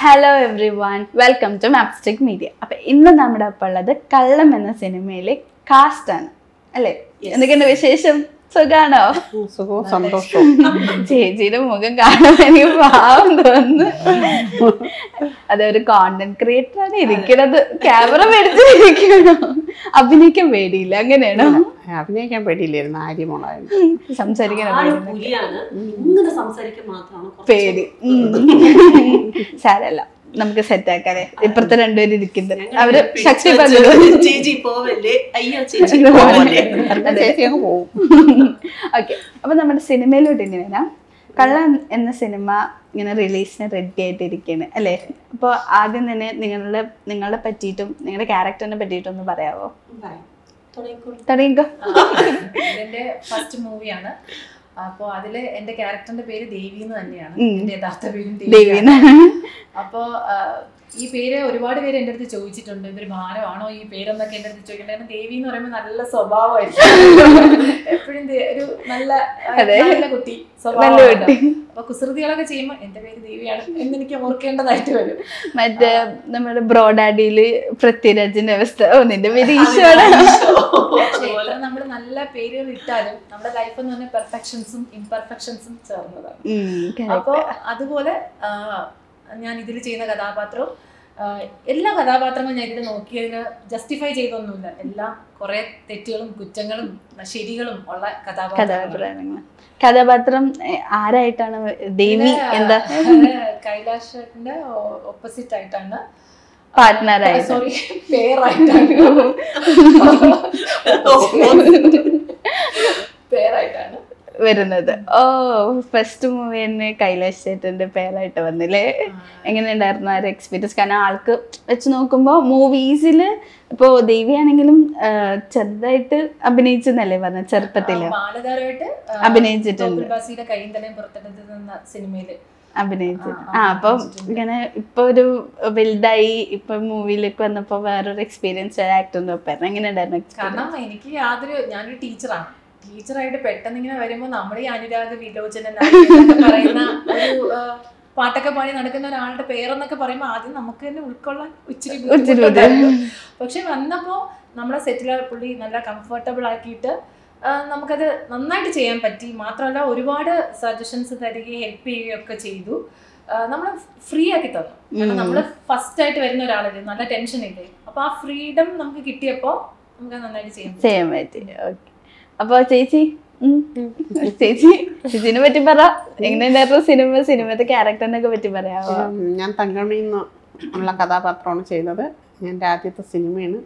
Hello everyone welcome to Mapstic media അപ്പൊ ഇന്ന് നമ്മുടെ ഒപ്പം ഉള്ളത് കള്ളം എന്ന സിനിമയിലെ കാസ്റ്റ് ആണ് അല്ലേ എന്തൊക്കെയുണ്ട് വിശേഷം സുഖാണോ സുഖവും സന്തോഷവും ചേച്ചിയുടെ മുഖം കാണാൻ എനിക്ക് പാവം തോന്നുന്നു അതൊരു കോണ്ടന്റ് ക്രിയേറ്റർ ആണ് ഇരിക്കണത് ക്യാമറ മേടിച്ചിരിക്കണോ അഭിനയിക്കാൻ പേടിയില്ല അങ്ങനെയാണോ അഭിനയിക്കാൻ പേടിയില്ലായിരുന്നു ആര്യമോളായിരുന്നു സംസാരിക്കാൻ ആള് പേടിയില്ല. പുലിയാണ് ഇങ്ങനെ സംസാരിക്കാൻ മാത്രമാണ് കുറച്ച് പേടി ഉം. സാരല്ല നമുക്ക് സെറ്റ് ആക്കാതെ ഇപ്പുറത്തെ രണ്ടുപേരും ഇരിക്കുന്നുണ്ട് ഞങ്ങൾ അവര് പിടിച്ച് ശക്തി വെച്ച് പകരും ചേച്ചി പോവല്ലേ അയ്യോ ചേച്ചി പോവല്ലേ അടുത്ത ചേച്ചി അങ്ങ് പോവും ഓക്കെ അപ്പൊ നമ്മുടെ സിനിമയിലോട്ട് ഇനി വരാം കള്ള എന്ന സിനിമ ഇങ്ങനെ റിലീസിന് റെഡി ആയിട്ടിരിക്കുകയാണ് അല്ലേ അപ്പോൾ ആദ്യം തന്നെ നിങ്ങളുടെ നിങ്ങളെ പറ്റിയിട്ടും നിങ്ങളുടെ ക്യാരക്ടറിനെ പറ്റിയിട്ടും ഒന്ന് പറയാവോ പറയാം. തുടങ്ങിക്കോളൂ. തുടങ്ങിക്കോ ഇതിന്റെ ഫസ്റ്റ് മൂവിയാണ് അപ്പോ അതില് എന്റെ ക്യാരക്ടറിന്റെ പേര് ദേവി എന്ന് തന്നെയാണ് ഉം. എന്റെ യഥാർത്ഥ പേരും ദേവീന ദേവിയാണ് അപ്പോ ആ, ഈ പേര് ഒരുപാട് പേര് എന്റെ അടുത്ത് ചോദിച്ചിട്ടുണ്ട് ഇതൊരു ഭാരമാണോ ഈ പേരെന്നൊക്കെ എന്റെ അടുത്ത് ചോദിക്കുന്നത് കാരണം ദേവി എന്ന് പറയുമ്പോൾ നല്ല സ്വഭാവമായിരിക്കും എപ്പോഴും ഒരു നല്ല ആ, അതെ. നല്ല കുട്ടി നല്ല സ്വഭാവമായിട്ട്. കുട്ടി അപ്പൊ കുസൃതികളൊക്കെ ചെയ്യുമ്പോൾ എന്റെ പേര് ദേവിയാണ് എന്ന് എനിക്ക് ഓർക്കേണ്ടതായിട്ട് വരും മറ്റേ നമ്മുടെ ബ്രോഡാഡിയില് പൃഥ്വിരാജിന്റെ അവസ്ഥ ഓ നിന്റെ പേര് ഈശോടെ പക്ഷേ എത്ര നമ്മൾ നല്ല പേരുകൾ ഇട്ടാലും നമ്മുടെ ലൈഫ് എന്ന് പറഞ്ഞാൽ പെർഫെക്ഷൻസും ഇംപെർഫെക്ഷൻസും ചേർന്നതാണ് അപ്പോ അതുപോലെ ആ, ഞാൻ ഇതിൽ ചെയ്യുന്ന കഥാപാത്രവും ആ, എല്ലാ കഥാപാത്രങ്ങളും ഞാൻ ഇതിൽ നോക്കിയതിന് ജസ്റ്റിഫൈ ചെയ്തൊന്നുമില്ല എല്ലാം കുറെ തെറ്റുകളും കുറ്റങ്ങളും ശരികളും ഉള്ള കഥാപാത്രങ്ങളാണ് കഥാപാത്രങ്ങൾ കഥാപാത്രം എ, ആരായിട്ടാണ് ദേവി എന്താ കൈലാഷന്റെ ഓപ്പോസിറ്റ് ആയിട്ടാണ് പാർട്ട്ണറായിട്ട് സോറി പേരായിട്ടാണ് പേരായിട്ടാണ് വരുന്നത് ഓ ഫസ്റ്റ് മൂവി തന്നെ കൈലാഷ് ചേട്ടന്റെ പേരായിട്ട് വന്നില്ലേ എങ്ങനെയുണ്ടായിരുന്നു ആ ഒരു എക്സ്പീരിയൻസ് കാരണം ആൾക്ക് വെച്ച് നോക്കുമ്പോൾ മൂവീസിൽ ഇപ്പോൾ ദേവിയാണെങ്കിലും ആ, ചെറുതായിട്ട് അഭിനയിച്ചെന്നല്ലേ പറഞ്ഞ ചെറുപ്പത്തില് ബാലതാരമായിട്ട് അഭിനയിച്ചിട്ടുണ്ട്. ബാസിയുടെ കൈയും തലയും പുറത്തെടുത്ത് നിന്ന സിനിമയില് അഭിനയിച്ചു ആ, ആ ആ, അപ്പം അഭിനയിച്ചിട്ടുണ്ട്. ഇങ്ങനെ ഇപ്പൊ ഒരു വലുതായി ഇപ്പൊ മൂവിയിലേക്ക് വന്നപ്പോ വേറൊരു എക്സ്പീരിയൻസ് ആക്ടറിന്റെ ഒപ്പം എങ്ങനെയുണ്ടായിരുന്നു experience? കാരണം എനിക്ക് യാതൊരു ഞാനൊരു ടീച്ചറാണ് ടീച്ചറായിട്ട് പെട്ടെന്ന് ഇങ്ങനെ വരുമ്പോൾ നമ്മുടെ ഈ അനുരാഗ് വിലോചനൻ പറയുന്ന ഒരു ആ, പാട്ടൊക്കെ പാടി നടക്കുന്ന ഒരാളുടെ പേരെന്നൊക്കെ പറയുമ്പോൾ ആദ്യം നമുക്ക് തന്നെ ഉൾക്കൊള്ളാൻ ഇച്ചിരി ഇച്ചിരി ബുദ്ധിമുട്ടുണ്ടായിരുന്നു. പക്ഷെ വന്നപ്പോൾ നമ്മുടെ സെറ്റിലെ പുള്ളി നല്ല കംഫർട്ടബിൾ ആക്കിയിട്ട് ആ, നമുക്കത് നന്നായിട്ട് ചെയ്യാൻ പറ്റി മാത്രമല്ല ഒരുപാട് സജഷൻസ് തരികയും ഹെൽപ്പ് ചെയ്യുകയും ഒക്കെ ചെയ്തു നമ്മൾ ഫ്രീ ആക്കി തന്നു കാരണം ഉം. നമ്മൾ ഫസ്റ്റ് ആയിട്ട് വരുന്ന ഒരാളല്ലേ നല്ല ടെൻഷൻ ഇല്ലേ അപ്പൊ ആ ഫ്രീഡം നമുക്ക് കിട്ടിയപ്പോ നമുക്ക് നന്നായിട്ട് ചെയ്യാൻ പറ്റി. ചെയ്യാൻ പറ്റി ഓക്കെ അപ്പൊ ചേച്ചി ഉം. ചേച്ചി ചേച്ചിനെ പറ്റി പറ എങ്ങനെയുണ്ടായിരുന്നു സിനിമ സിനിമത്തെ ക്യാരക്ടറിനെ ഒക്കെ പറ്റി പറയാവോ ഉം, ഞാൻ തങ്കമണി എന്ന് ഉള്ള കഥാപാത്രമാണ് ചെയ്തത് എൻ്റെ ആദ്യത്തെ സിനിമയാണ്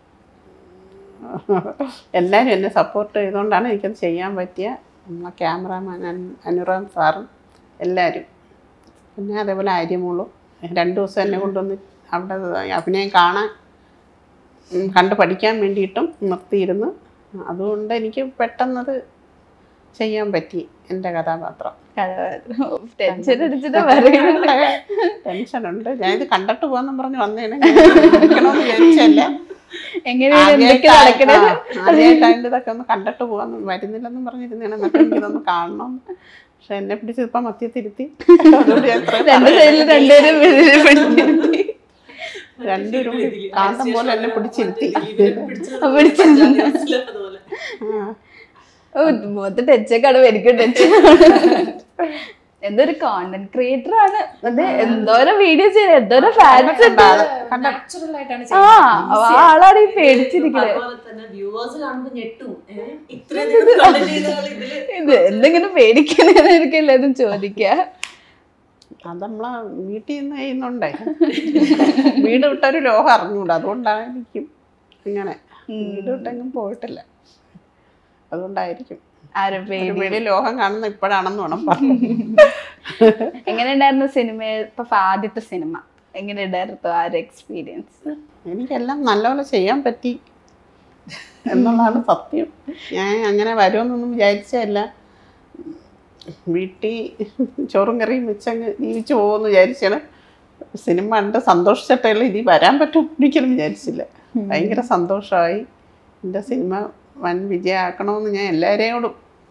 എല്ലാവരും എന്നെ സപ്പോർട്ട് ചെയ്തുകൊണ്ടാണ് എനിക്കത് ചെയ്യാൻ പറ്റിയ നമ്മളെ ക്യാമറാമാൻ അനുറാം സാറും എല്ലാവരും പിന്നെ അതേപോലെ ആര്യമോളും രണ്ട് ദിവസം എന്നെ കൊണ്ടുവന്ന് അവിടെ അഭിനയം കാണാൻ ഉം, കണ്ട് പഠിക്കാൻ വേണ്ടിയിട്ടും നിർത്തിയിരുന്നു അതുകൊണ്ട് എനിക്ക് പെട്ടെന്നത് ചെയ്യാൻ പറ്റി എൻ്റെ കഥാപാത്രം ടെൻഷൻ അടിച്ചിട്ട് പറയുന്നത് ടെൻഷനുണ്ട് ഞാനിത് കണ്ടിട്ട് പോകാന്നും പറഞ്ഞ് വന്നേനെ വിളിക്കണമെന്ന് വിചാരിച്ചല്ല എങ്ങനെയാണ് എന്തൊക്കെ ആദ്യമായിട്ടാ- നടക്കണത് ആ, ആദ്യമായിട്ടാണ് ഇതൊക്കെ ഒന്ന് കണ്ടിട്ട് പോകാന്ന് വരുന്നില്ലെന്നും പറഞ്ഞിരുന്നേനെ എന്നിട്ട് എനിക്കിതൊന്ന് കാണണം പക്ഷെ എന്നെ പിടിച്ച് ഇപ്പൊ മധ്യത്തിരുത്തി അതുകൊണ്ട് ഞാൻ ഇത്രയും രണ്ട് സൈഡിൽ രണ്ടുപേരും പിടിച്ചിരുത്തി. രണ്ടുപേരും കൂടി കാന്തം പോലെ എന്നെ പിടിച്ചിരുത്തി പിടിച്ചത് പിടിച്ചിരുന്നു. അതുപോലെ. ആ. ഓ മൊത്തം ടച്ചൊക്കെയാണ് എനിക്ക് ടെൻഷൻ എന്തൊരു കോണ്ടന്റ് ക്രിയേറ്റർ ആണ് അത് എന്തോരം വീഡിയോ ചെയ്ത് എന്തോരം ഫാൻസ് ഉണ്ട് നാച്ചുറൽ ആയിട്ടാണ് ആ ചെയ്യുന്നത് ആ ആളാണ് ഈ പേടിച്ചിരിക്കുന്നത് അതുപോലെ തന്നെ വ്യൂവേഴ്സ് കാണുമ്പോൾ ഞെട്ടും ഏ? ഇത്രയും നിങ്ങൾ content ചെയ്ത ആള് ഇതില് ഇത് എന്തെങ്കിലും പേടിക്കുന്നതായിരിക്കും എല്ലാവരും ചോദിക്കുക അത് നമ്മളെ വീട്ടിൽ നിന്ന് ചെയ്യുന്നുണ്ടേ വീട് വിട്ടൊരു ലോകം അറിഞ്ഞൂടാ അതുകൊണ്ടായിരിക്കും ഇങ്ങനെ വീട് വിട്ടെങ്കിലും പോയിട്ടില്ല അതുകൊണ്ടായിരിക്കും ആരും ഒരു പേടി വെളി ലോകം കാണുന്ന ഇപ്പോഴാണെന്ന് വേണം പറഞ്ഞു എങ്ങനെയുണ്ടായിരുന്നു സിനിമ ഇപ്പൊ ആദ്യത്തെ സിനിമ എങ്ങനെയുണ്ടായിരുന്നു ആ ഒരു എക്സ്പീരിയൻസ് എനിക്കെല്ലാം നല്ലപോലെ ചെയ്യാൻ പറ്റി എന്നുള്ളതാണ് സത്യം ഞാൻ അങ്ങനെ വരുമെന്നൊന്നും വിചാരിച്ചതല്ല വീട്ടിൽ ചോറും കറിയും വെച്ചങ്ങ് ജീവിച്ചു പോകുമെന്ന് വിചാരിച്ചാണ് സിനിമ കണ്ട് സന്തോഷിച്ചിട്ടുള്ള ഇനി വരാൻ പറ്റും ഒരിക്കലും വിചാരിച്ചില്ല ഭയങ്കര സന്തോഷമായി എൻ്റെ സിനിമ വൻ വിജയമാക്കണമെന്ന് ഞാൻ എല്ലാവരെയോടും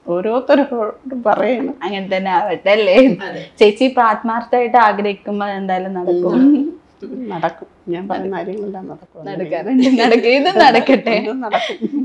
ഓരോരുത്തരോടും പറയുന്നു അങ്ങനെ തന്നെ ആവട്ടെ അല്ലേ അതെ. ചേച്ചി ഇപ്പൊ ആത്മാർത്ഥമായിട്ട് ആഗ്രഹിക്കുമ്പോ എന്തായാലും നടക്കും നടക്കും ഞാൻ പറയുന്ന കാര്യങ്ങളെല്ലാം നടക്കും നടക്കാറുണ്ട് നടക്കും ഇത് നടക്കട്ടെ ഇതും നടക്കും